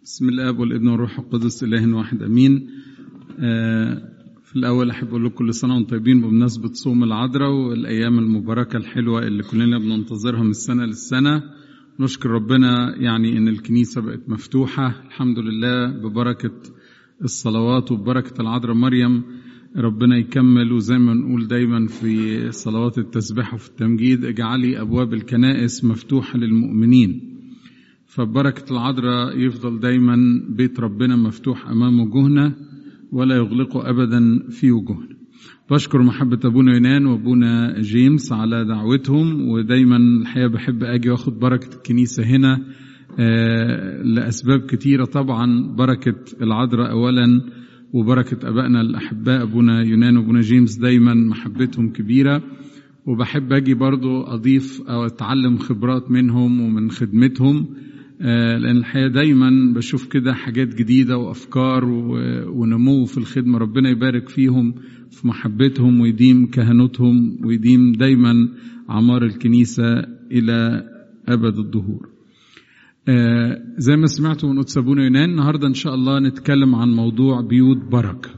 بسم الاب والابن والروح القدس اله واحد امين آه في الاول احب اقول لكم كل سنه وانتم طيبين بمناسبه صوم العذراء والايام المباركه الحلوه اللي كلنا بننتظرها من السنه للسنه نشكر ربنا يعني ان الكنيسه بقت مفتوحه الحمد لله ببركه الصلوات وببركه العذراء مريم ربنا يكمل وزي ما نقول دايما في صلوات التسبيح وفي التمجيد اجعلي ابواب الكنائس مفتوحه للمؤمنين فبركة العذراء يفضل دايما بيت ربنا مفتوح أمام وجوهنا ولا يغلقه أبدا في وجوهنا بشكر محبة أبونا يونان وأبونا جيمس على دعوتهم ودايما الحقيقة بحب أجي وأخد بركة الكنيسة هنا آه لأسباب كتيرة طبعا بركة العذراء أولا وبركة أبائنا الأحباء أبونا يونان وأبونا جيمس دايما محبتهم كبيرة وبحب أجي برضو أضيف أو أتعلم خبرات منهم ومن خدمتهم لأن الحقيقة دايما بشوف كده حاجات جديدة وأفكار ونمو في الخدمة ربنا يبارك فيهم في محبتهم ويديم كهنوتهم ويديم دايما عمار الكنيسة إلى أبد الدهور زي ما سمعتوا من قدس أبونا يونان النهاردة إن شاء الله نتكلم عن موضوع بيوت بركة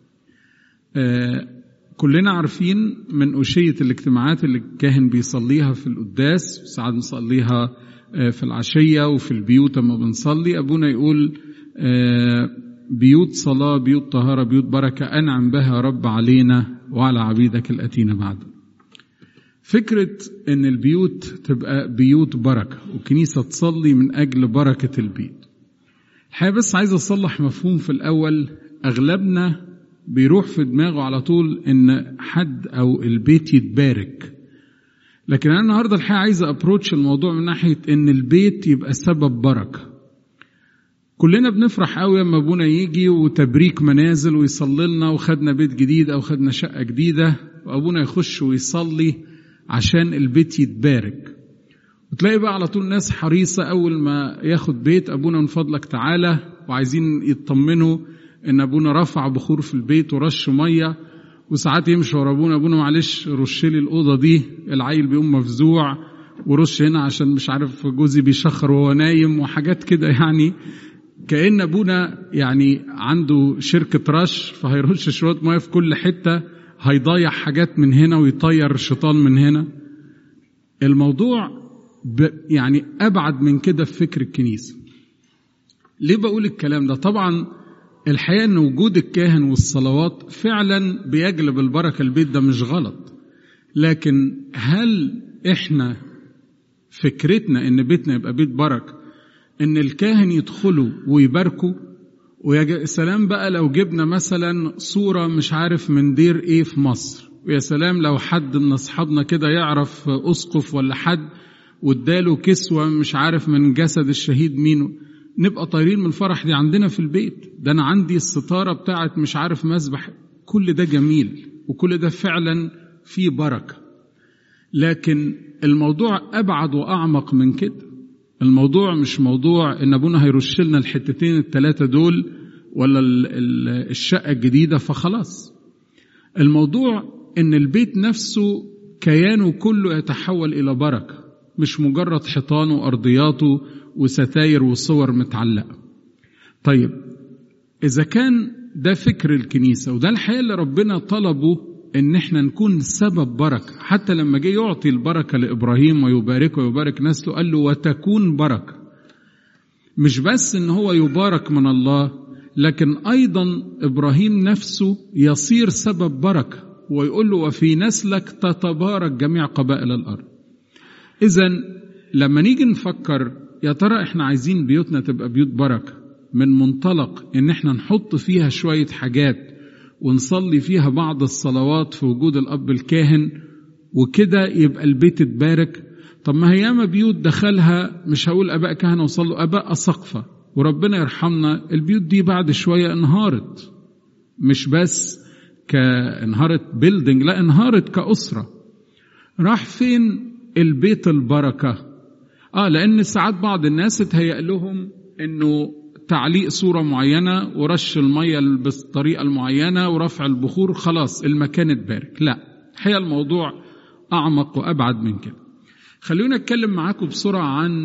كلنا عارفين من أشية الاجتماعات اللي الكاهن بيصليها في القداس ساعات بنصليها في العشية وفي البيوت لما بنصلي أبونا يقول بيوت صلاة بيوت طهارة بيوت بركة أنعم بها رب علينا وعلى عبيدك الأتينا بعد فكرة أن البيوت تبقى بيوت بركة والكنيسة تصلي من أجل بركة البيت الحقيقة بس عايز أصلح مفهوم في الأول أغلبنا بيروح في دماغه على طول ان حد او البيت يتبارك لكن انا النهارده الحقيقه عايز ابروتش الموضوع من ناحيه ان البيت يبقى سبب بركه كلنا بنفرح قوي لما ابونا يجي وتبريك منازل ويصلي لنا وخدنا بيت جديد او خدنا شقه جديده وابونا يخش ويصلي عشان البيت يتبارك وتلاقي بقى على طول ناس حريصه اول ما ياخد بيت ابونا من فضلك تعالى وعايزين يطمنوا ان ابونا رفع بخور في البيت ورش ميه وساعات يمشي ورا ابونا ابونا معلش رش لي الاوضه دي العيل بيقوم مفزوع ورش هنا عشان مش عارف جوزي بيشخر وهو نايم وحاجات كده يعني كأن ابونا يعني عنده شركة رش فهيرش شوية مية في كل حتة هيضيع حاجات من هنا ويطير الشيطان من هنا الموضوع يعني أبعد من كده في فكر الكنيسة ليه بقول الكلام ده طبعا الحقيقة أن وجود الكاهن والصلوات فعلا بيجلب البركة البيت ده مش غلط لكن هل إحنا فكرتنا أن بيتنا يبقى بيت بركة أن الكاهن يدخلوا ويباركوا ويا سلام بقى لو جبنا مثلا صورة مش عارف من دير إيه في مصر ويا سلام لو حد من أصحابنا كده يعرف أسقف ولا حد واداله كسوة مش عارف من جسد الشهيد مينه نبقى طايرين من الفرح دي عندنا في البيت ده انا عندي الستاره بتاعت مش عارف مسبح كل ده جميل وكل ده فعلا فيه بركه لكن الموضوع ابعد واعمق من كده الموضوع مش موضوع ان ابونا هيرش لنا الحتتين الثلاثه دول ولا الشقه الجديده فخلاص الموضوع ان البيت نفسه كيانه كله يتحول الى بركه مش مجرد حيطان وارضياته وستاير وصور متعلقة طيب إذا كان ده فكر الكنيسة وده الحقيقة اللي ربنا طلبه إن إحنا نكون سبب بركة حتى لما جه يعطي البركة لإبراهيم ويباركه ويبارك نسله قال له وتكون بركة مش بس إن هو يبارك من الله لكن أيضا إبراهيم نفسه يصير سبب بركة ويقول له وفي نسلك تتبارك جميع قبائل الأرض إذا لما نيجي نفكر يا ترى احنا عايزين بيوتنا تبقى بيوت بركة من منطلق ان احنا نحط فيها شوية حاجات ونصلي فيها بعض الصلوات في وجود الاب الكاهن وكده يبقى البيت اتبارك طب ما هي ياما بيوت دخلها مش هقول اباء كهنة وصلوا اباء اسقفة وربنا يرحمنا البيوت دي بعد شوية انهارت مش بس كانهارت بيلدينج لا انهارت كأسرة راح فين البيت البركه اه لان ساعات بعض الناس اتهيأ لهم انه تعليق صوره معينه ورش الميه بالطريقه المعينه ورفع البخور خلاص المكان اتبارك لا الحقيقه الموضوع اعمق وابعد من كده خلونا اتكلم معاكم بسرعه عن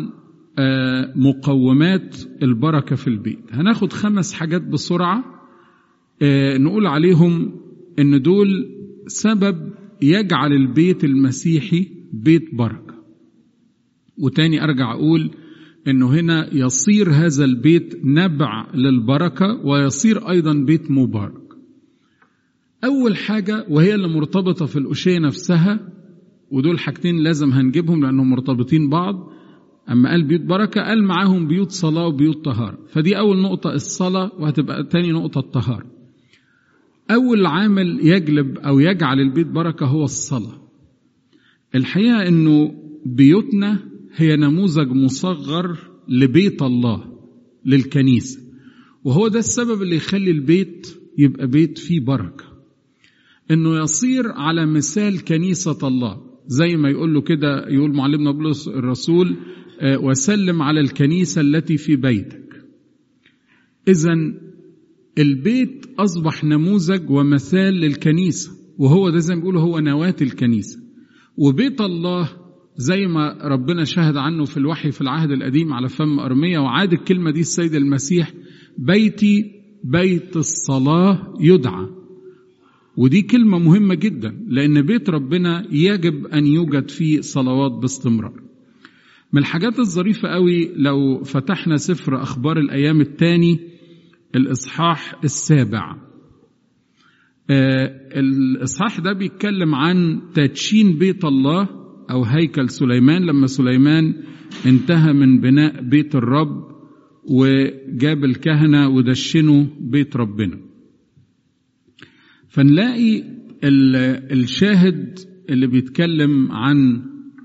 مقومات البركة في البيت هناخد خمس حاجات بسرعة نقول عليهم ان دول سبب يجعل البيت المسيحي بيت بركة وتاني ارجع اقول انه هنا يصير هذا البيت نبع للبركة ويصير ايضا بيت مبارك اول حاجة وهي اللي مرتبطة في الأشية نفسها ودول حاجتين لازم هنجيبهم لأنهم مرتبطين بعض أما قال بيوت بركة قال معاهم بيوت صلاة وبيوت طهارة فدي أول نقطة الصلاة وهتبقى تاني نقطة الطهارة أول عامل يجلب أو يجعل البيت بركة هو الصلاة الحقيقة أنه بيوتنا هي نموذج مصغر لبيت الله للكنيسة وهو ده السبب اللي يخلي البيت يبقى بيت فيه بركة انه يصير على مثال كنيسة الله زي ما يقول له كده يقول معلمنا بولس الرسول وسلم على الكنيسة التي في بيتك اذا البيت اصبح نموذج ومثال للكنيسة وهو ده زي ما بيقولوا هو نواة الكنيسة وبيت الله زي ما ربنا شهد عنه في الوحي في العهد القديم على فم أرمية وعاد الكلمة دي السيد المسيح بيتي بيت الصلاة يدعى ودي كلمة مهمة جدا لأن بيت ربنا يجب أن يوجد فيه صلوات باستمرار من الحاجات الظريفة قوي لو فتحنا سفر أخبار الأيام الثاني الإصحاح السابع آه الإصحاح ده بيتكلم عن تدشين بيت الله أو هيكل سليمان لما سليمان انتهى من بناء بيت الرب وجاب الكهنة ودشنوا بيت ربنا فنلاقي الشاهد اللي بيتكلم عن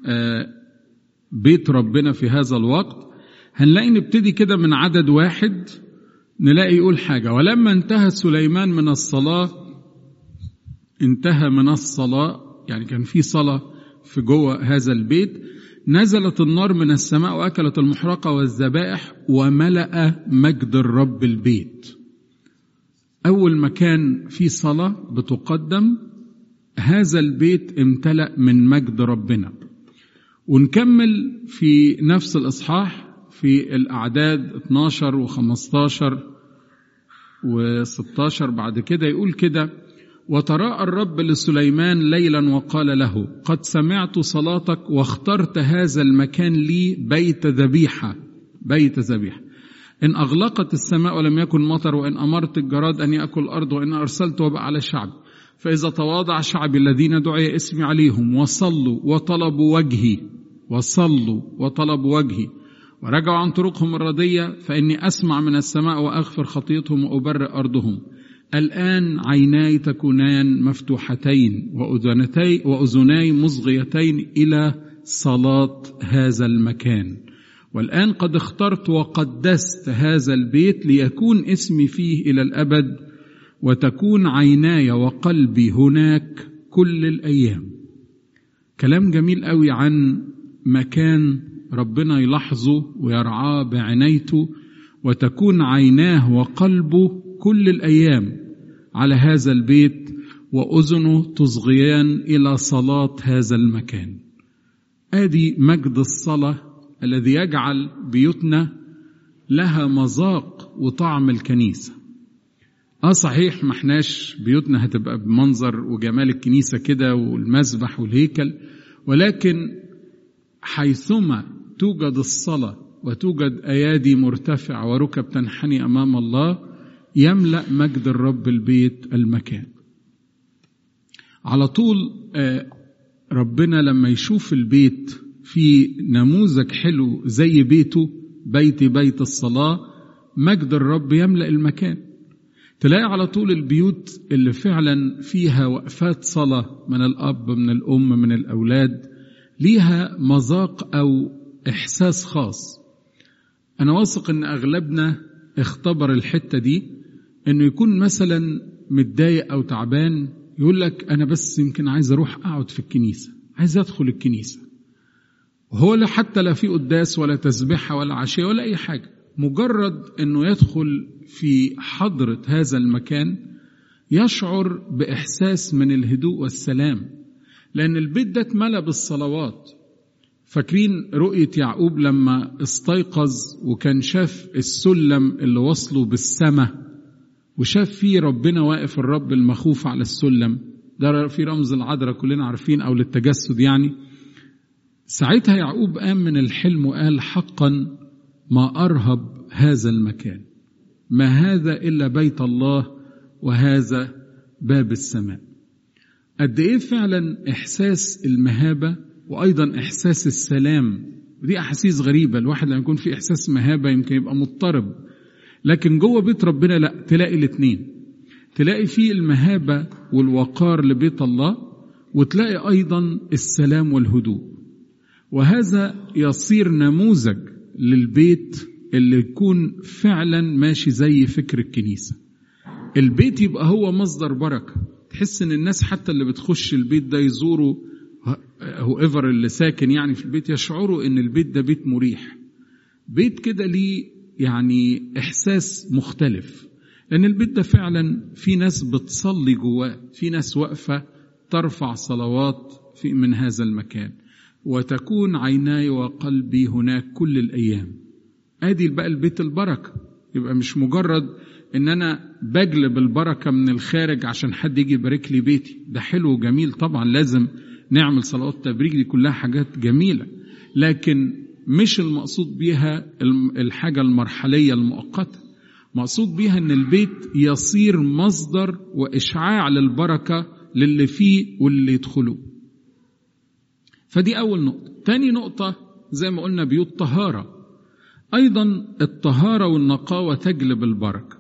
بيت ربنا في هذا الوقت هنلاقي نبتدي كده من عدد واحد نلاقي يقول حاجة ولما انتهى سليمان من الصلاة انتهى من الصلاة يعني كان في صلاة في جوه هذا البيت نزلت النار من السماء واكلت المحرقه والذبائح وملا مجد الرب البيت اول مكان في صلاه بتقدم هذا البيت امتلا من مجد ربنا ونكمل في نفس الاصحاح في الاعداد 12 و15 و16 بعد كده يقول كده وتراءى الرب لسليمان ليلا وقال له قد سمعت صلاتك واخترت هذا المكان لي بيت ذبيحه بيت ذبيحه ان اغلقت السماء ولم يكن مطر وان امرت الجراد ان ياكل الارض وان ارسلت وباء على الشعب فاذا تواضع شعبي الذين دعي اسمي عليهم وصلوا وطلبوا وجهي وصلوا وطلبوا وجهي ورجعوا عن طرقهم الرديه فاني اسمع من السماء واغفر خطيتهم وابرئ ارضهم الآن عيناي تكونان مفتوحتين وأذنتي وأذناي مصغيتين إلى صلاة هذا المكان والآن قد اخترت وقدست هذا البيت ليكون اسمي فيه إلى الأبد وتكون عيناي وقلبي هناك كل الأيام كلام جميل قوي عن مكان ربنا يلاحظه ويرعاه بعنايته وتكون عيناه وقلبه كل الأيام على هذا البيت وأذنه تصغيان إلى صلاة هذا المكان آدي مجد الصلاة الذي يجعل بيوتنا لها مذاق وطعم الكنيسة اه صحيح ما احناش بيوتنا هتبقى بمنظر وجمال الكنيسة كده والمسبح والهيكل ولكن حيثما توجد الصلاة وتوجد أيادي مرتفعة وركب تنحني أمام الله يملأ مجد الرب البيت المكان على طول ربنا لما يشوف البيت في نموذج حلو زي بيته بيت بيت الصلاة مجد الرب يملأ المكان تلاقي على طول البيوت اللي فعلا فيها وقفات صلاة من الأب من الأم من الأولاد ليها مذاق أو إحساس خاص أنا واثق إن أغلبنا اختبر الحتة دي إنه يكون مثلا متضايق أو تعبان يقول لك أنا بس يمكن عايز أروح أقعد في الكنيسة عايز أدخل الكنيسة وهو لا حتى لا في قداس ولا تسبيحة ولا عشية ولا أي حاجة مجرد إنه يدخل في حضرة هذا المكان يشعر بإحساس من الهدوء والسلام لأن البيت ده اتملى بالصلوات فاكرين رؤية يعقوب لما استيقظ وكان شاف السلم اللي وصله بالسماء وشاف فيه ربنا واقف الرب المخوف على السلم ده في رمز العذراء كلنا عارفين او للتجسد يعني ساعتها يعقوب قام من الحلم وقال حقا ما ارهب هذا المكان ما هذا الا بيت الله وهذا باب السماء قد ايه فعلا احساس المهابه وايضا احساس السلام ودي احاسيس غريبه الواحد لما يكون في احساس مهابه يمكن يبقى مضطرب لكن جوه بيت ربنا لا تلاقي الاثنين تلاقي فيه المهابه والوقار لبيت الله وتلاقي ايضا السلام والهدوء وهذا يصير نموذج للبيت اللي يكون فعلا ماشي زي فكر الكنيسه البيت يبقى هو مصدر بركه تحس ان الناس حتى اللي بتخش البيت ده يزوروا هو ايفر اللي ساكن يعني في البيت يشعروا ان البيت ده بيت مريح بيت كده ليه يعني احساس مختلف لان البيت ده فعلا في ناس بتصلي جواه في ناس واقفه ترفع صلوات في من هذا المكان وتكون عيناي وقلبي هناك كل الايام ادي بقى البيت البركه يبقى مش مجرد ان انا بجلب البركه من الخارج عشان حد يجي يبارك لي بيتي ده حلو وجميل طبعا لازم نعمل صلوات تبريك دي كلها حاجات جميله لكن مش المقصود بيها الحاجه المرحليه المؤقته مقصود بيها ان البيت يصير مصدر واشعاع للبركه للي فيه واللي يدخلوه فدي اول نقطه تاني نقطه زي ما قلنا بيوت طهاره ايضا الطهاره والنقاوه تجلب البركه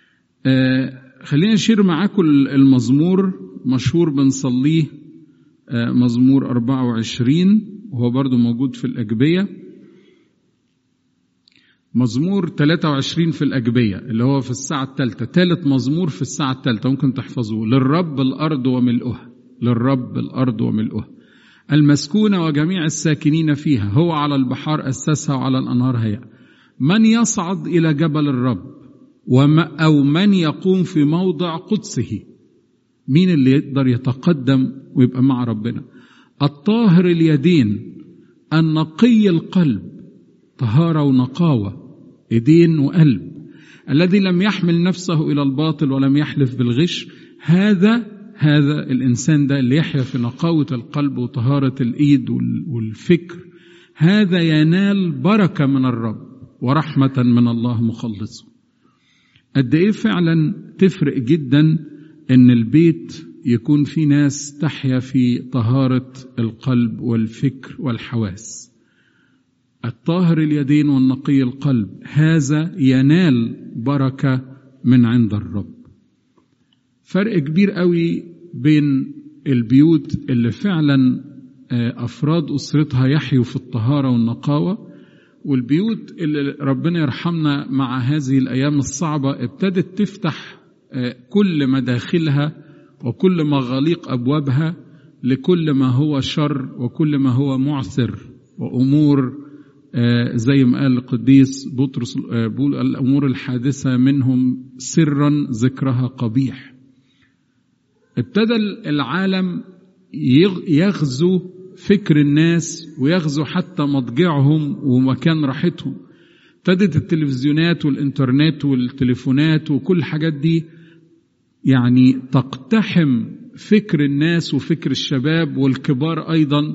آه خلينا نشير معاكم المزمور مشهور بنصليه آه مزمور 24 وهو برضو موجود في الأجبية مزمور 23 في الأجبية اللي هو في الساعة الثالثة ثالث مزمور في الساعة الثالثة ممكن تحفظوه للرب الأرض وملؤها للرب الأرض وملؤها المسكونة وجميع الساكنين فيها هو على البحار أسسها وعلى الأنهار هيئ من يصعد إلى جبل الرب وما أو من يقوم في موضع قدسه مين اللي يقدر يتقدم ويبقى مع ربنا الطاهر اليدين النقي القلب طهارة ونقاوة ايدين وقلب الذي لم يحمل نفسه إلى الباطل ولم يحلف بالغش هذا هذا الإنسان ده اللي يحيا في نقاوة القلب وطهارة الإيد والفكر هذا ينال بركة من الرب ورحمة من الله مخلصه قد إيه فعلا تفرق جدا إن البيت يكون في ناس تحيا في طهارة القلب والفكر والحواس الطاهر اليدين والنقي القلب هذا ينال بركة من عند الرب فرق كبير قوي بين البيوت اللي فعلا أفراد أسرتها يحيوا في الطهارة والنقاوة والبيوت اللي ربنا يرحمنا مع هذه الأيام الصعبة ابتدت تفتح كل مداخلها وكل مغاليق ابوابها لكل ما هو شر وكل ما هو معسر وامور زي ما قال القديس بطرس بول الامور الحادثه منهم سرا ذكرها قبيح ابتدى العالم يغزو فكر الناس ويغزو حتى مضجعهم ومكان راحتهم ابتدت التلفزيونات والانترنت والتليفونات وكل الحاجات دي يعني تقتحم فكر الناس وفكر الشباب والكبار ايضا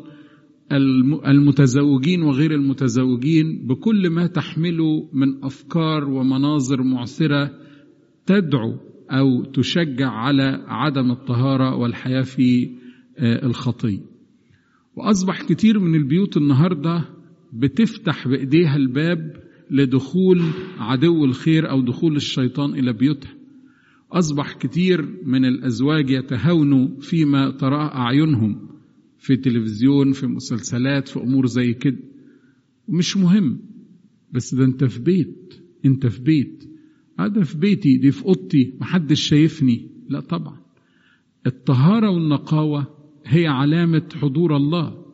المتزوجين وغير المتزوجين بكل ما تحمله من افكار ومناظر معسره تدعو او تشجع على عدم الطهاره والحياه في الخطيه. واصبح كتير من البيوت النهارده بتفتح بايديها الباب لدخول عدو الخير او دخول الشيطان الى بيوتها. أصبح كتير من الأزواج يتهاونوا فيما تراه أعينهم في تلفزيون في مسلسلات في أمور زي كده ومش مهم بس ده أنت في بيت أنت في بيت هذا في بيتي دي في أوضتي محدش شايفني لا طبعا الطهارة والنقاوة هي علامة حضور الله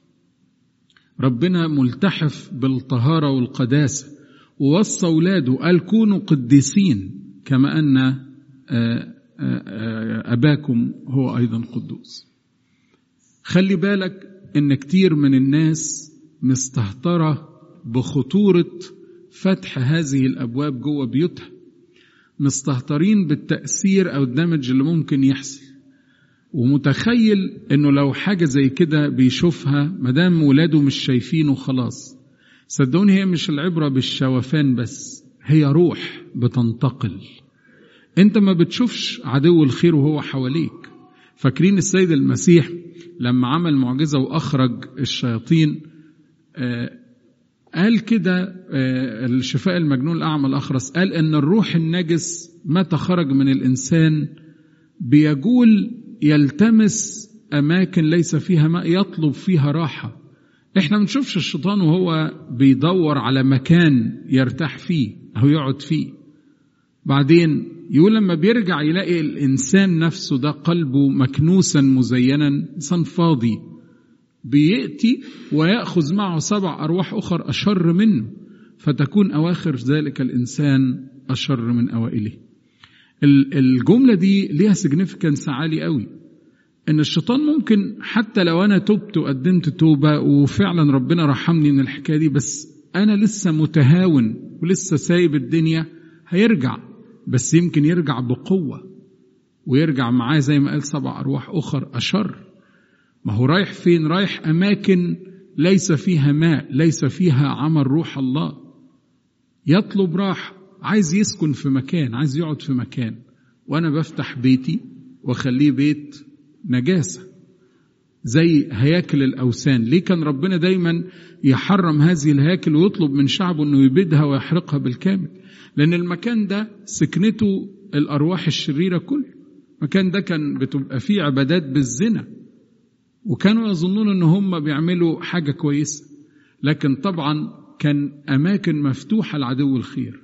ربنا ملتحف بالطهارة والقداسة ووصى أولاده قال كونوا قديسين كما أن أباكم هو أيضا قدوس خلي بالك إن كتير من الناس مستهترة بخطورة فتح هذه الأبواب جوه بيوتها مستهترين بالتأثير أو الدمج اللي ممكن يحصل ومتخيل انه لو حاجة زي كده بيشوفها مدام ولاده مش شايفينه خلاص صدقوني هي مش العبرة بالشوفان بس هي روح بتنتقل انت ما بتشوفش عدو الخير وهو حواليك فاكرين السيد المسيح لما عمل معجزة وأخرج الشياطين آه قال كده آه الشفاء المجنون الأعمى الأخرس قال إن الروح النجس متى خرج من الإنسان بيجول يلتمس أماكن ليس فيها ماء يطلب فيها راحة احنا ما بنشوفش الشيطان وهو بيدور على مكان يرتاح فيه أو يقعد فيه بعدين يقول لما بيرجع يلاقي الإنسان نفسه ده قلبه مكنوسا مزينا إنسان فاضي بيأتي ويأخذ معه سبع أرواح أخر أشر منه فتكون أواخر ذلك الإنسان أشر من أوائله الجملة دي ليها سيجنيفيكانس عالي قوي ان الشيطان ممكن حتى لو انا تبت وقدمت توبة وفعلا ربنا رحمني من الحكاية دي بس انا لسه متهاون ولسه سايب الدنيا هيرجع بس يمكن يرجع بقوة ويرجع معاه زي ما قال سبع أرواح أخر أشر ما هو رايح فين رايح أماكن ليس فيها ماء ليس فيها عمل روح الله يطلب راحة عايز يسكن في مكان عايز يقعد في مكان وأنا بفتح بيتي وأخليه بيت نجاسة زي هياكل الأوثان ليه كان ربنا دايما يحرم هذه الهياكل ويطلب من شعبه أنه يبيدها ويحرقها بالكامل لأن المكان ده سكنته الأرواح الشريرة كله المكان ده كان بتبقى فيه عبادات بالزنا وكانوا يظنون ان هم بيعملوا حاجة كويسة لكن طبعا كان أماكن مفتوحة لعدو الخير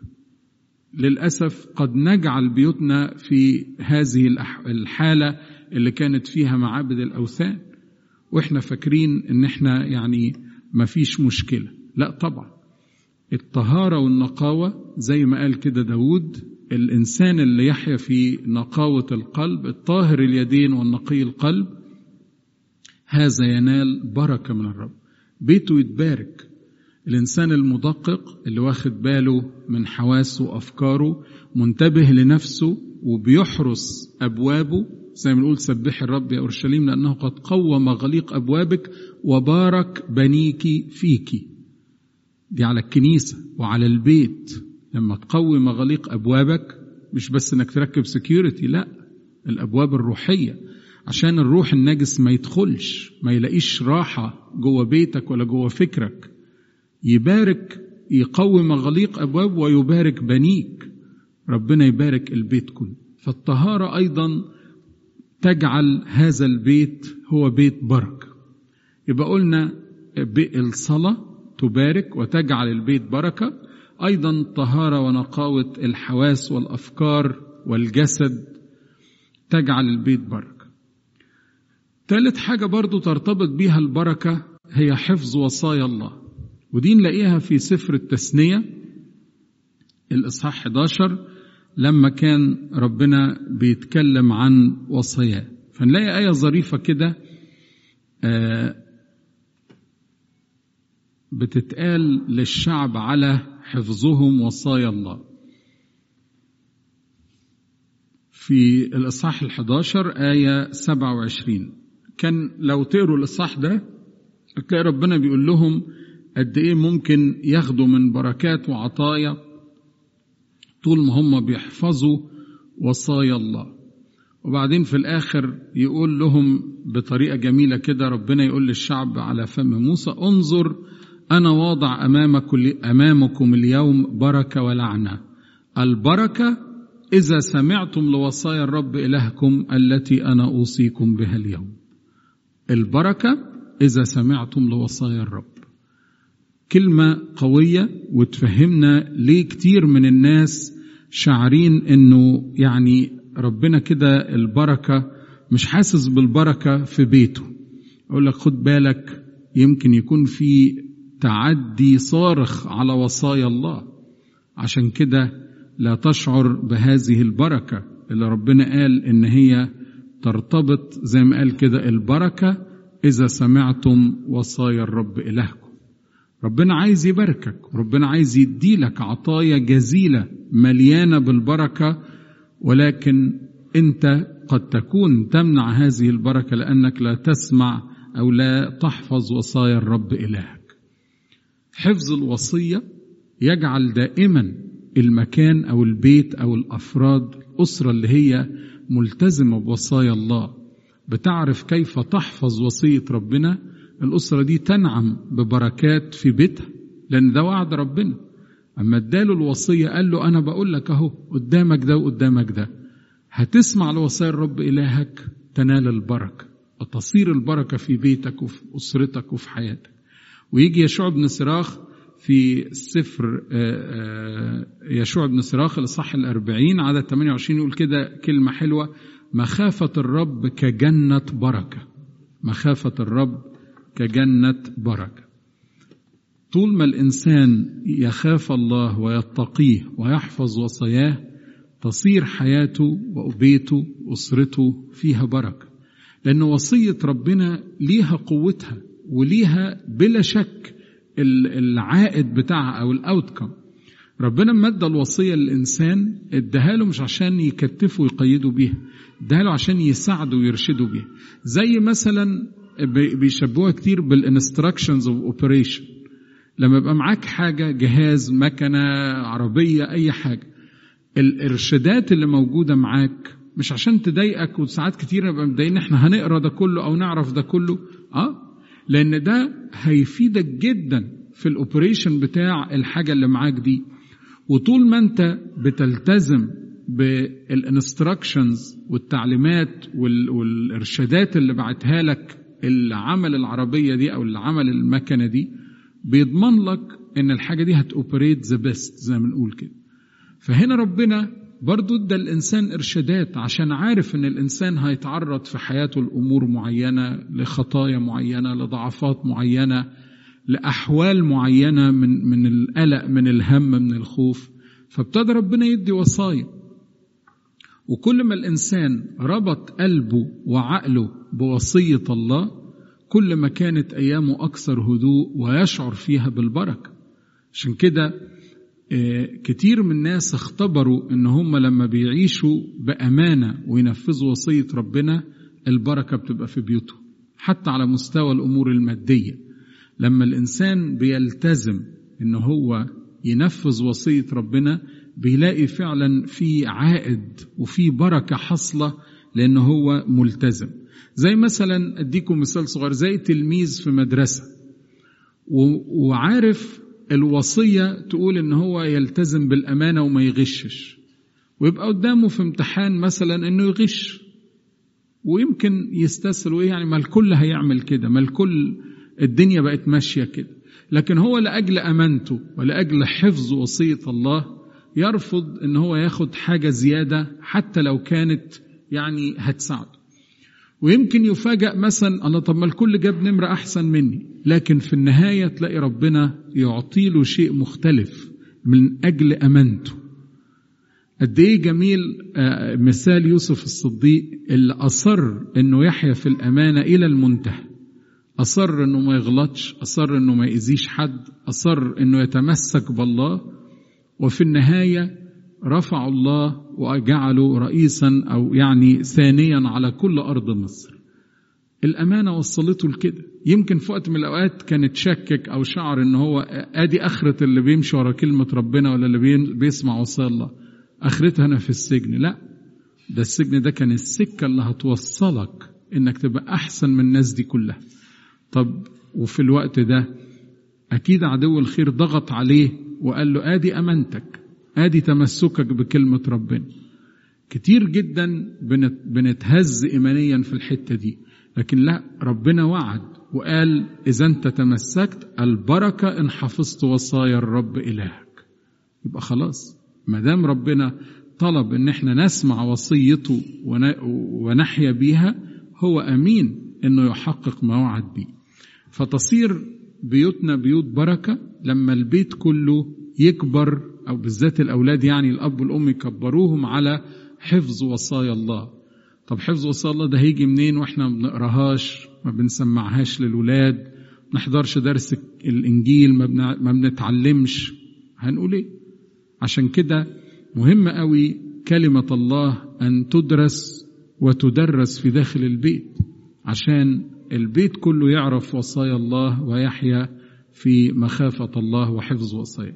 للأسف قد نجعل بيوتنا في هذه الحالة اللي كانت فيها معابد الأوثان وإحنا فاكرين إن إحنا يعني ما فيش مشكلة لا طبعا الطهارة والنقاوة زي ما قال كده داود الإنسان اللي يحيا في نقاوة القلب الطاهر اليدين والنقي القلب هذا ينال بركة من الرب بيته يتبارك الإنسان المدقق اللي واخد باله من حواسه وأفكاره منتبه لنفسه وبيحرس أبوابه زي ما نقول سبح الرب يا أورشليم لأنه قد قوم غليق أبوابك وبارك بنيك فيك دي على الكنيسة وعلى البيت لما تقوي مغاليق أبوابك مش بس إنك تركب سكيورتي لا الأبواب الروحية عشان الروح النجس ما يدخلش ما يلاقيش راحة جوه بيتك ولا جوه فكرك يبارك يقوي مغاليق أبواب ويبارك بنيك ربنا يبارك البيت كله فالطهارة أيضا تجعل هذا البيت هو بيت بركة يبقى قلنا الصلاة تبارك وتجعل البيت بركة أيضا طهارة ونقاوة الحواس والأفكار والجسد تجعل البيت بركة ثالث حاجة برضو ترتبط بيها البركة هي حفظ وصايا الله ودي نلاقيها في سفر التثنية الإصحاح 11 لما كان ربنا بيتكلم عن وصاياه فنلاقي آية ظريفة كده بتتقال للشعب على حفظهم وصايا الله في الإصحاح الحداشر آية 27 كان لو تقروا الإصحاح ده هتلاقي ربنا بيقول لهم قد إيه ممكن ياخدوا من بركات وعطايا طول ما هم بيحفظوا وصايا الله وبعدين في الآخر يقول لهم بطريقة جميلة كده ربنا يقول للشعب على فم موسى انظر أنا واضع أمامكم أمامكم اليوم بركة ولعنة البركة إذا سمعتم لوصايا الرب إلهكم التي أنا أوصيكم بها اليوم البركة إذا سمعتم لوصايا الرب كلمة قوية وتفهمنا ليه كتير من الناس شعرين انه يعني ربنا كده البركة مش حاسس بالبركة في بيته اقول لك خد بالك يمكن يكون في تعدي صارخ على وصايا الله عشان كده لا تشعر بهذه البركة اللي ربنا قال ان هي ترتبط زي ما قال كده البركة إذا سمعتم وصايا الرب إلهكم ربنا عايز يباركك وربنا عايز يديلك عطايا جزيلة مليانة بالبركة ولكن أنت قد تكون تمنع هذه البركة لأنك لا تسمع أو لا تحفظ وصايا الرب إلهك حفظ الوصية يجعل دائما المكان أو البيت أو الأفراد الأسرة اللي هي ملتزمة بوصايا الله بتعرف كيف تحفظ وصية ربنا الأسرة دي تنعم ببركات في بيتها لأن ده وعد ربنا أما اداله الوصية قال له أنا بقول لك أهو قدامك ده وقدامك ده هتسمع لوصايا الرب إلهك تنال البركة وتصير البركة في بيتك وفي أسرتك وفي حياتك ويجي يشوع بن صراخ في سفر يشوع بن صراخ الإصحاح الأربعين عدد 28 يقول كده كلمة حلوة مخافة الرب كجنة بركة مخافة الرب كجنة بركة طول ما الإنسان يخاف الله ويتقيه ويحفظ وصاياه تصير حياته وبيته وأسرته فيها بركة لأن وصية ربنا ليها قوتها وليها بلا شك العائد بتاعها أو الأوتكم ربنا مد الوصية للإنسان اداها له مش عشان يكتفه ويقيده بيها اداها له عشان يساعده ويرشده بيها زي مثلا بيشبهوها كتير بالانستراكشنز اوف اوبريشن لما يبقى معاك حاجة جهاز مكنة عربية أي حاجة الإرشادات اللي موجودة معاك مش عشان تضايقك وساعات كتير نبقى مضايقين احنا هنقرا ده كله أو نعرف ده كله اه لأن ده هيفيدك جدا في الأوبريشن بتاع الحاجة اللي معاك دي وطول ما أنت بتلتزم بالانستراكشنز والتعليمات والإرشادات اللي بعتها لك العمل العربية دي أو العمل المكنة دي بيضمن لك ان الحاجة دي هتوبريت ذا بيست زي ما بنقول كده فهنا ربنا برضو ادى الانسان ارشادات عشان عارف ان الانسان هيتعرض في حياته لامور معينه لخطايا معينه لضعفات معينه لاحوال معينه من من القلق من الهم من الخوف فابتدى ربنا يدي وصايا وكل ما الانسان ربط قلبه وعقله بوصيه الله كل ما كانت ايامه اكثر هدوء ويشعر فيها بالبركه عشان كده كتير من الناس اختبروا ان هم لما بيعيشوا بامانه وينفذوا وصيه ربنا البركه بتبقى في بيوتهم حتى على مستوى الامور الماديه لما الانسان بيلتزم ان هو ينفذ وصيه ربنا بيلاقي فعلا في عائد وفي بركه حاصله لان هو ملتزم زي مثلا اديكم مثال صغير زي تلميذ في مدرسه وعارف الوصيه تقول ان هو يلتزم بالامانه وما يغشش ويبقى قدامه في امتحان مثلا انه يغش ويمكن يستسهل وايه يعني ما الكل هيعمل كده ما الكل الدنيا بقت ماشيه كده لكن هو لاجل امانته ولاجل حفظ وصيه الله يرفض ان هو ياخد حاجه زياده حتى لو كانت يعني هتساعده ويمكن يفاجأ مثلا الله طب ما الكل جاب نمرة أحسن مني لكن في النهاية تلاقي ربنا يعطي له شيء مختلف من أجل أمانته قد إيه جميل مثال يوسف الصديق اللي أصر إنه يحيا في الأمانة إلى المنتهى أصر إنه ما يغلطش أصر إنه ما يأذيش حد أصر إنه يتمسك بالله وفي النهاية رفع الله وجعله رئيسا او يعني ثانيا على كل ارض مصر. الامانه وصلته لكده، يمكن في وقت من الاوقات كان تشكك او شعر ان هو ادي اخره اللي بيمشي ورا كلمه ربنا ولا اللي بيسمع وصايا الله. اخرتها انا في السجن، لا. ده السجن ده كان السكه اللي هتوصلك انك تبقى احسن من الناس دي كلها. طب وفي الوقت ده اكيد عدو الخير ضغط عليه وقال له ادي امانتك ادي تمسكك بكلمة ربنا كتير جدا بنتهز ايمانيا في الحتة دي لكن لا ربنا وعد وقال اذا انت تمسكت البركة ان حفظت وصايا الرب الهك يبقى خلاص ما دام ربنا طلب ان احنا نسمع وصيته ونحيا بيها هو امين انه يحقق ما وعد بيه فتصير بيوتنا بيوت بركة لما البيت كله يكبر أو بالذات الأولاد يعني الأب والأم يكبروهم على حفظ وصايا الله طب حفظ وصايا الله ده هيجي منين وإحنا ما بنقراهاش ما بنسمعهاش للولاد ما نحضرش درس الإنجيل ما بنتعلمش هنقول إيه عشان كده مهم قوي كلمة الله أن تدرس وتدرس في داخل البيت عشان البيت كله يعرف وصايا الله ويحيا في مخافة الله وحفظ وصاياه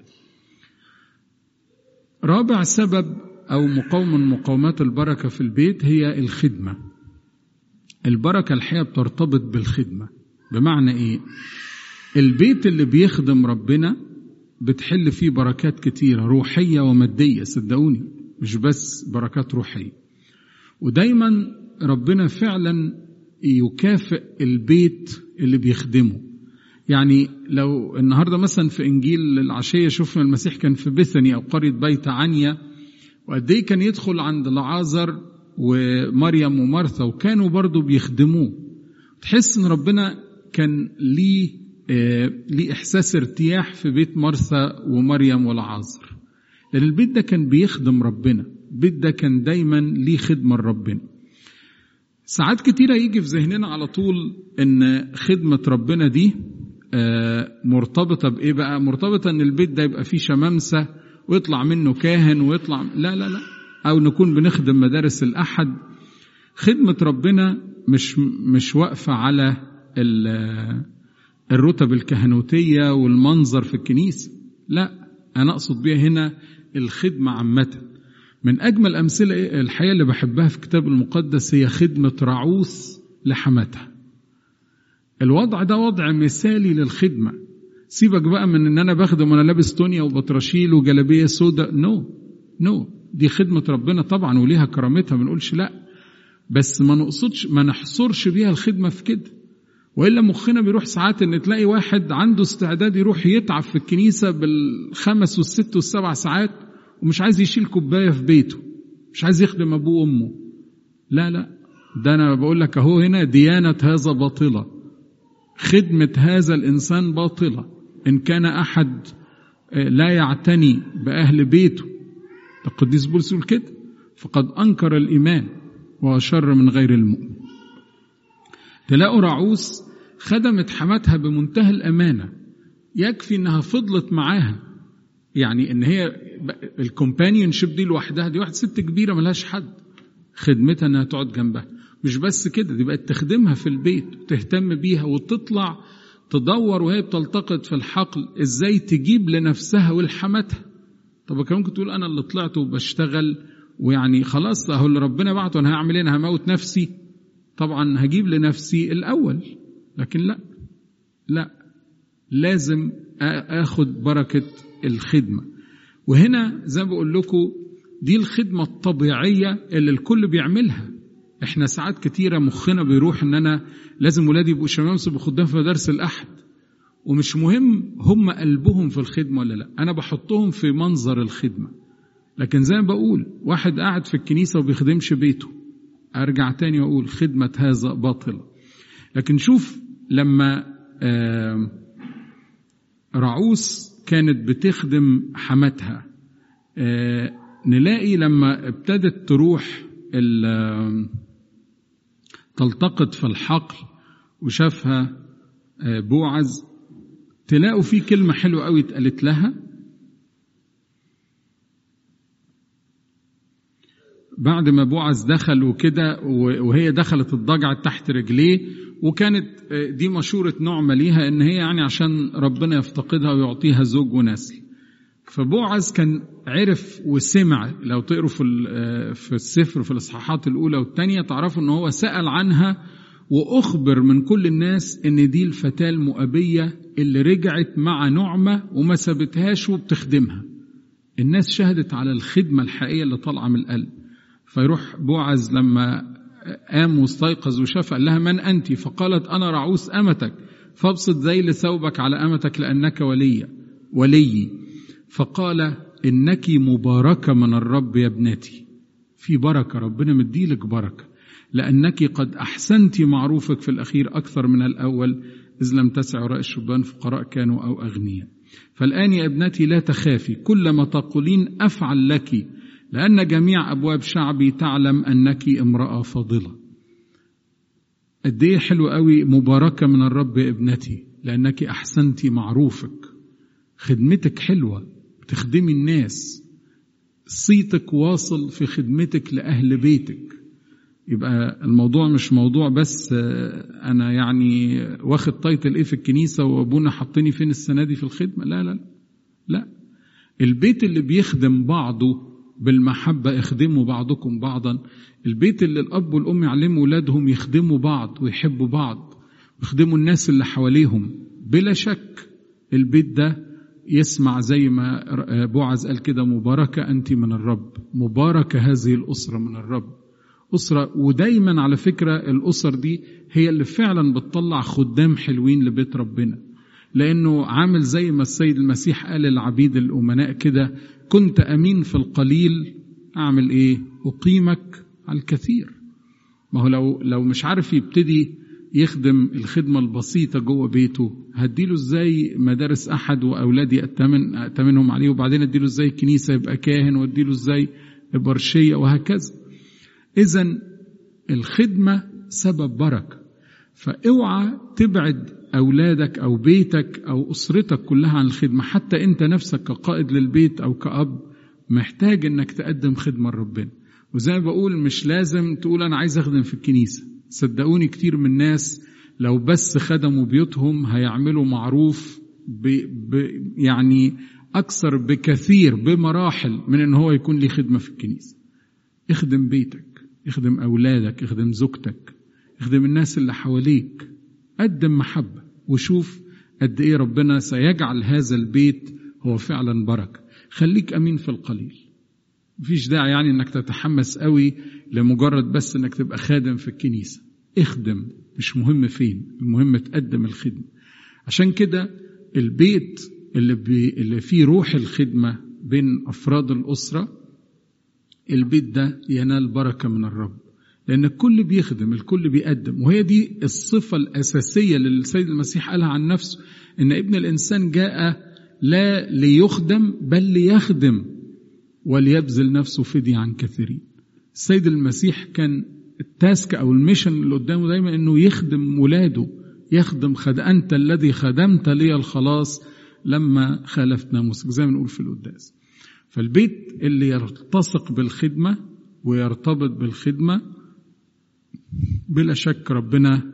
رابع سبب أو مقاوم من مقاومات البركة في البيت هي الخدمة البركة الحقيقة بترتبط بالخدمة بمعنى إيه البيت اللي بيخدم ربنا بتحل فيه بركات كتيرة روحية ومادية صدقوني مش بس بركات روحية ودايما ربنا فعلا يكافئ البيت اللي بيخدمه يعني لو النهاردة مثلا في إنجيل العشية شفنا المسيح كان في بثني أو قرية بيت عنيا وقد إيه كان يدخل عند لعازر ومريم ومرثا وكانوا برضو بيخدموه تحس إن ربنا كان ليه آه ليه إحساس ارتياح في بيت مرثا ومريم ولعازر لأن البيت ده كان بيخدم ربنا البيت ده كان دايما ليه خدمة لربنا ساعات كتيرة يجي في ذهننا على طول إن خدمة ربنا دي مرتبطة بإيه بقى؟ مرتبطة إن البيت ده يبقى فيه شمامسة ويطلع منه كاهن ويطلع لا لا لا أو نكون بنخدم مدارس الأحد خدمة ربنا مش مش واقفة على الرتب الكهنوتية والمنظر في الكنيسة لا أنا أقصد بيها هنا الخدمة عامة من أجمل أمثلة الحقيقة اللي بحبها في الكتاب المقدس هي خدمة رعوث لحماتها الوضع ده وضع مثالي للخدمة سيبك بقى من ان انا بخدم وانا لابس تونيا وبطرشيل وجلابيه سوداء نو no. نو no. دي خدمة ربنا طبعا وليها كرامتها ما نقولش لا بس ما نقصدش ما نحصرش بيها الخدمة في كده والا مخنا بيروح ساعات ان تلاقي واحد عنده استعداد يروح يتعب في الكنيسة بالخمس والست والسبع ساعات ومش عايز يشيل كوباية في بيته مش عايز يخدم ابوه وامه لا لا ده انا بقول لك اهو هنا ديانة هذا باطلة خدمة هذا الإنسان باطلة إن كان أحد لا يعتني بأهل بيته القديس بولس يقول كده فقد أنكر الإيمان وأشر من غير المؤمن تلاقوا رعوس خدمت حماتها بمنتهى الأمانة يكفي إنها فضلت معاها يعني إن هي الكومبانيون شيب دي لوحدها دي واحد ست كبيرة ملهاش حد خدمتها إنها تقعد جنبها مش بس كده دي بقت تخدمها في البيت وتهتم بيها وتطلع تدور وهي بتلتقط في الحقل ازاي تجيب لنفسها ولحماتها طب كان ممكن تقول انا اللي طلعت وبشتغل ويعني خلاص اهو اللي ربنا بعته انا هعمل ايه انا هموت نفسي طبعا هجيب لنفسي الاول لكن لا لا لازم اخد بركه الخدمه وهنا زي ما بقول لكم دي الخدمه الطبيعيه اللي الكل بيعملها احنا ساعات كتيرة مخنا بيروح ان انا لازم ولادي يبقوا شمامسة بخدام في مدارس الاحد ومش مهم هم قلبهم في الخدمة ولا لا انا بحطهم في منظر الخدمة لكن زي ما بقول واحد قاعد في الكنيسة وبيخدمش بيته ارجع تاني واقول خدمة هذا باطلة لكن شوف لما رعوس كانت بتخدم حماتها نلاقي لما ابتدت تروح تلتقط في الحقل وشافها بوعز تلاقوا في كلمة حلوة قوي اتقالت لها بعد ما بوعز دخل وكده وهي دخلت الضجعة تحت رجليه وكانت دي مشورة نعمة ليها ان هي يعني عشان ربنا يفتقدها ويعطيها زوج ونسل فبوعز كان عرف وسمع لو تقروا في في السفر في الاصحاحات الاولى والثانيه تعرفوا ان هو سال عنها واخبر من كل الناس ان دي الفتاه المؤبيه اللي رجعت مع نعمه وما سابتهاش وبتخدمها الناس شهدت على الخدمه الحقيقيه اللي طالعه من القلب فيروح بوعز لما قام واستيقظ وشاف قال لها من انت فقالت انا رعوس امتك فابسط ذيل ثوبك على امتك لانك ولي وليي فقال انك مباركه من الرب يا ابنتي في بركه ربنا مديلك بركه لانك قد احسنت معروفك في الاخير اكثر من الاول اذ لم تسع وراء الشبان فقراء كانوا او اغنياء فالان يا ابنتي لا تخافي كل ما تقولين افعل لك لان جميع ابواب شعبي تعلم انك امراه فاضله قد ايه حلو قوي مباركه من الرب يا ابنتي لأنك أحسنت معروفك خدمتك حلوة بتخدمي الناس صيتك واصل في خدمتك لأهل بيتك يبقى الموضوع مش موضوع بس أنا يعني واخد تايتل إيه في الكنيسة وأبونا حطني فين السنة دي في الخدمة لا لا لا البيت اللي بيخدم بعضه بالمحبة اخدموا بعضكم بعضا البيت اللي الأب والأم يعلموا أولادهم يخدموا بعض ويحبوا بعض يخدموا الناس اللي حواليهم بلا شك البيت ده يسمع زي ما بوعز قال كده مباركة أنت من الرب مباركة هذه الأسرة من الرب أسرة ودايما على فكرة الأسر دي هي اللي فعلا بتطلع خدام حلوين لبيت ربنا لأنه عامل زي ما السيد المسيح قال للعبيد الأمناء كده كنت أمين في القليل أعمل إيه أقيمك على الكثير ما هو لو لو مش عارف يبتدي يخدم الخدمة البسيطة جوه بيته هديله ازاي مدارس أحد وأولادي أتمن أتمنهم عليه وبعدين أديله ازاي الكنيسة يبقى كاهن وأديله ازاي برشية وهكذا إذا الخدمة سبب بركة فاوعى تبعد أولادك أو بيتك أو أسرتك كلها عن الخدمة حتى أنت نفسك كقائد للبيت أو كأب محتاج أنك تقدم خدمة لربنا وزي ما بقول مش لازم تقول أنا عايز أخدم في الكنيسة صدقوني كتير من الناس لو بس خدموا بيوتهم هيعملوا معروف ب ب يعني أكثر بكثير بمراحل من إن هو يكون ليه خدمة في الكنيسة اخدم بيتك اخدم أولادك اخدم زوجتك اخدم الناس اللي حواليك قدم محبة وشوف قد إيه ربنا سيجعل هذا البيت هو فعلا بركة خليك أمين في القليل مفيش داعي يعني انك تتحمس قوي لمجرد بس انك تبقى خادم في الكنيسة اخدم مش مهم فين المهم تقدم الخدمة عشان كده البيت اللي, بي اللي فيه روح الخدمة بين أفراد الأسرة البيت ده ينال بركة من الرب لأن الكل بيخدم الكل بيقدم وهي دي الصفة الأساسية اللي السيد المسيح قالها عن نفسه إن ابن الإنسان جاء لا ليخدم بل ليخدم وليبذل نفسه فدية عن كثيرين السيد المسيح كان التاسك أو الميشن اللي قدامه دايما إنه يخدم ولاده يخدم خد أنت الذي خدمت لي الخلاص لما خالفت ناموسك زي ما نقول في القداس فالبيت اللي يلتصق بالخدمة ويرتبط بالخدمة بلا شك ربنا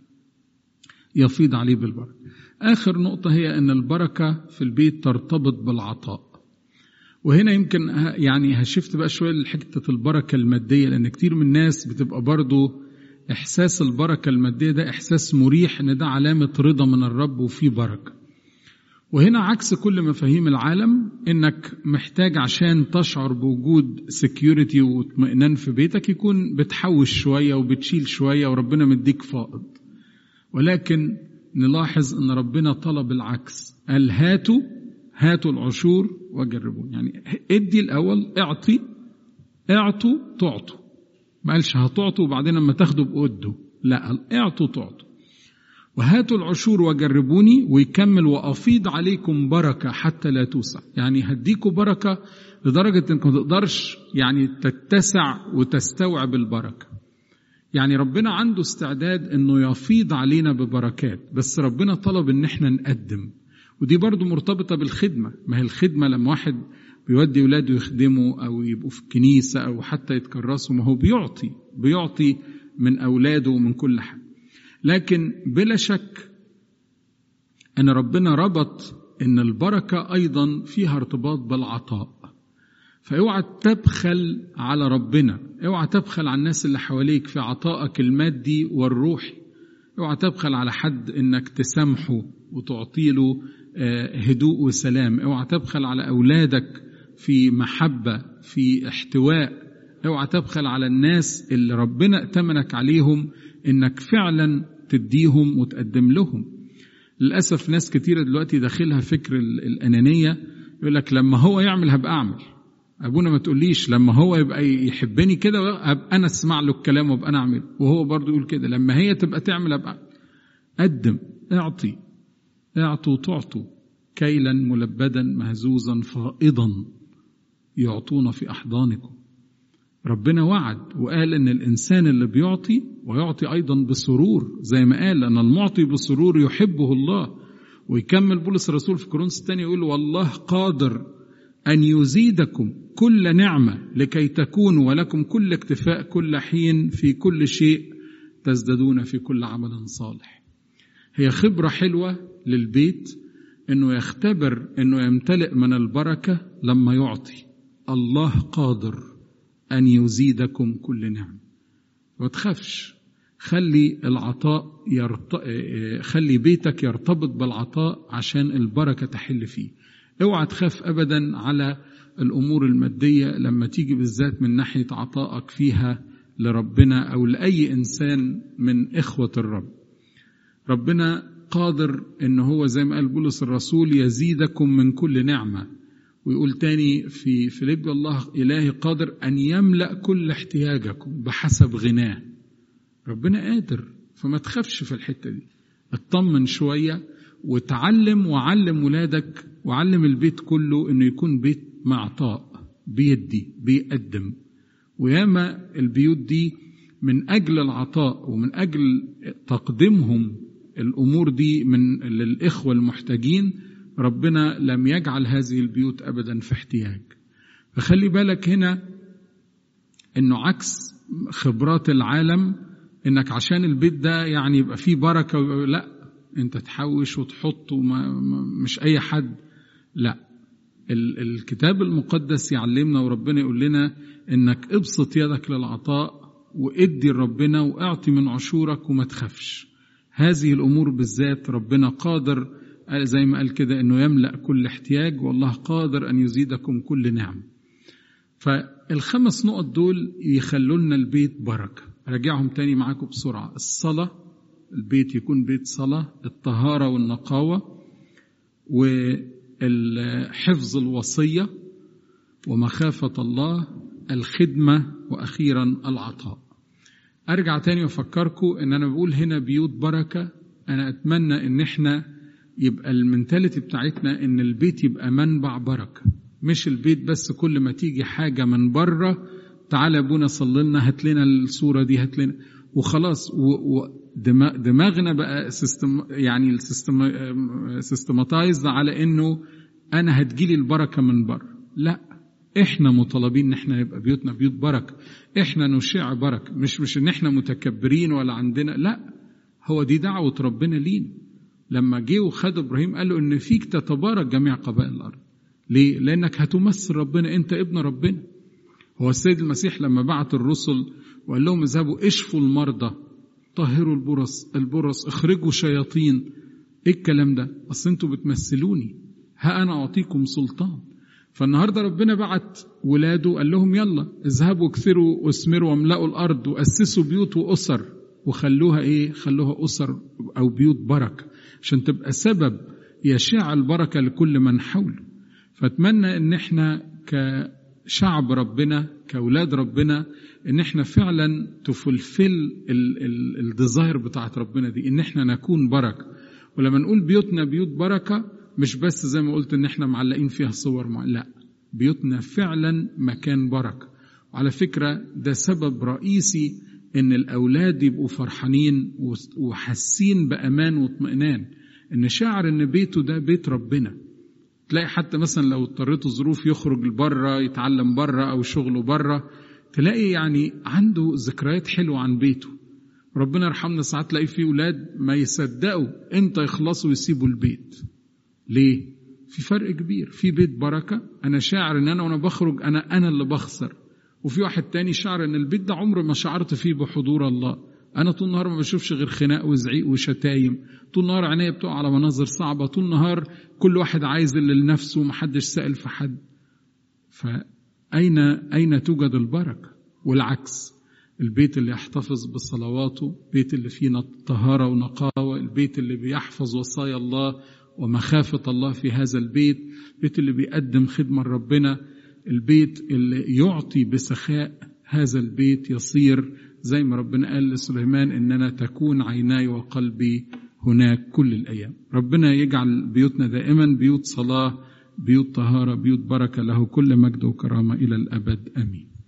يفيض عليه بالبركة آخر نقطة هي أن البركة في البيت ترتبط بالعطاء وهنا يمكن يعني هشفت بقى شوية لحتة البركة المادية لأن كتير من الناس بتبقى برضو إحساس البركة المادية ده إحساس مريح إن ده علامة رضا من الرب وفيه بركة وهنا عكس كل مفاهيم العالم انك محتاج عشان تشعر بوجود سكيورتي واطمئنان في بيتك يكون بتحوش شوية وبتشيل شوية وربنا مديك فائض ولكن نلاحظ ان ربنا طلب العكس قال هاتوا هاتوا العشور وجربوا يعني ادي الاول اعطي اعطوا تعطوا ما قالش هتعطوا وبعدين لما تاخدوا بقدوا لا قال اعطوا تعطوا وهاتوا العشور وجربوني ويكمل وافيض عليكم بركه حتى لا توسع يعني هديكوا بركه لدرجه انك ما تقدرش يعني تتسع وتستوعب البركه يعني ربنا عنده استعداد انه يفيض علينا ببركات بس ربنا طلب ان احنا نقدم ودي برضو مرتبطة بالخدمة ما هي الخدمة لما واحد بيودي ولاده يخدموا أو يبقوا في الكنيسة أو حتى يتكرسوا ما هو بيعطي بيعطي من أولاده ومن كل حاجة لكن بلا شك أن ربنا ربط أن البركة أيضا فيها ارتباط بالعطاء فاوعى تبخل على ربنا اوعى تبخل على الناس اللي حواليك في عطائك المادي والروحي اوعى تبخل على حد انك تسامحه وتعطي له هدوء وسلام اوعى تبخل على اولادك في محبه في احتواء اوعى تبخل على الناس اللي ربنا ائتمنك عليهم انك فعلا تديهم وتقدم لهم للاسف ناس كتيره دلوقتي داخلها فكر الانانيه يقول لك لما هو يعمل هبقى اعمل ابونا ما تقوليش لما هو يبقى يحبني كده ابقى انا اسمع له الكلام وابقى انا اعمله وهو برضه يقول كده لما هي تبقى تعمل ابقى قدم اعطي اعطوا تعطوا كيلا ملبدا مهزوزا فائضا يعطون في احضانكم ربنا وعد وقال ان الانسان اللي بيعطي ويعطي ايضا بسرور زي ما قال ان المعطي بسرور يحبه الله ويكمل بولس الرسول في كورنثوس الثاني يقول والله قادر أن يزيدكم كل نعمة لكي تكونوا ولكم كل اكتفاء كل حين في كل شيء تزدادون في كل عمل صالح هي خبرة حلوة للبيت انه يختبر انه يمتلئ من البركة لما يعطي الله قادر ان يزيدكم كل نعم ما تخافش خلي العطاء يرت... خلي بيتك يرتبط بالعطاء عشان البركة تحل فيه اوعى تخاف ابدا على الامور المادية لما تيجي بالذات من ناحية عطائك فيها لربنا او لاي انسان من اخوة الرب ربنا قادر ان هو زي ما قال بولس الرسول يزيدكم من كل نعمه ويقول تاني في فيليب الله الهي قادر ان يملا كل احتياجكم بحسب غناه ربنا قادر فما تخافش في الحته دي اطمن شويه وتعلم وعلم ولادك وعلم البيت كله انه يكون بيت معطاء بيدي بيقدم وياما البيوت دي من اجل العطاء ومن اجل تقديمهم الامور دي من للاخوه المحتاجين ربنا لم يجعل هذه البيوت ابدا في احتياج فخلي بالك هنا انه عكس خبرات العالم انك عشان البيت ده يعني يبقى فيه بركه لا انت تحوش وتحط وما مش اي حد لا الكتاب المقدس يعلمنا وربنا يقول لنا انك ابسط يدك للعطاء وادي لربنا واعطي من عشورك وما تخافش هذه الامور بالذات ربنا قادر زي ما قال كده انه يملا كل احتياج والله قادر ان يزيدكم كل نعم فالخمس نقط دول يخلوا لنا البيت بركه راجعهم تاني معاكم بسرعه الصلاه البيت يكون بيت صلاه الطهاره والنقاوه وحفظ الوصيه ومخافه الله الخدمه واخيرا العطاء ارجع تاني وافكركم ان انا بقول هنا بيوت بركه انا اتمنى ان احنا يبقى المنتاليتي بتاعتنا ان البيت يبقى منبع بركه مش البيت بس كل ما تيجي حاجه من بره تعالى ابونا صلي لنا هات لنا الصوره دي هات لنا وخلاص ودماغنا بقى سيستم يعني سيستماتايزد على انه انا هتجيلي البركه من بره لا احنا مطالبين ان احنا يبقى بيوتنا بيوت بركه احنا نشع بركه مش مش ان احنا متكبرين ولا عندنا لا هو دي دعوه ربنا لينا لما جه وخد ابراهيم قال له ان فيك تتبارك جميع قبائل الارض ليه لانك هتمثل ربنا انت ابن ربنا هو السيد المسيح لما بعت الرسل وقال لهم اذهبوا اشفوا المرضى طهروا البرص البرص اخرجوا شياطين ايه الكلام ده اصل انتوا بتمثلوني ها انا اعطيكم سلطان فالنهارده ربنا بعت ولاده قال لهم يلا اذهبوا اكثروا واثمروا واملأوا الارض واسسوا بيوت واسر وخلوها ايه؟ خلوها اسر او بيوت بركه عشان تبقى سبب يشاع البركه لكل من حوله. فاتمنى ان احنا كشعب ربنا كاولاد ربنا ان احنا فعلا تفلفل الديزاير بتاعت ربنا دي ان احنا نكون بركه ولما نقول بيوتنا بيوت بركه مش بس زي ما قلت ان احنا معلقين فيها صور مع لا بيوتنا فعلا مكان بركه وعلى فكره ده سبب رئيسي ان الاولاد يبقوا فرحانين وحاسين بامان واطمئنان ان شاعر ان بيته ده بيت ربنا تلاقي حتى مثلا لو اضطريته ظروف يخرج بره يتعلم بره او شغله بره تلاقي يعني عنده ذكريات حلوه عن بيته ربنا يرحمنا ساعات تلاقي في اولاد ما يصدقوا امتى يخلصوا ويسيبوا البيت ليه في فرق كبير في بيت بركه انا شاعر ان انا وانا بخرج انا انا اللي بخسر وفي واحد تاني شعر ان البيت ده عمر ما شعرت فيه بحضور الله انا طول النهار ما بشوفش غير خناق وزعيق وشتايم طول النهار عينيا بتقع على مناظر صعبه طول النهار كل واحد عايز اللي لنفسه ومحدش سائل في حد فاين اين توجد البركه والعكس البيت اللي يحتفظ بصلواته البيت اللي فيه طهارة ونقاوة البيت اللي بيحفظ وصايا الله ومخافة الله في هذا البيت البيت اللي بيقدم خدمة لربنا البيت اللي يعطي بسخاء هذا البيت يصير زي ما ربنا قال لسليمان اننا تكون عيناي وقلبي هناك كل الايام ربنا يجعل بيوتنا دائما بيوت صلاه بيوت طهاره بيوت بركه له كل مجد وكرامه الى الابد امين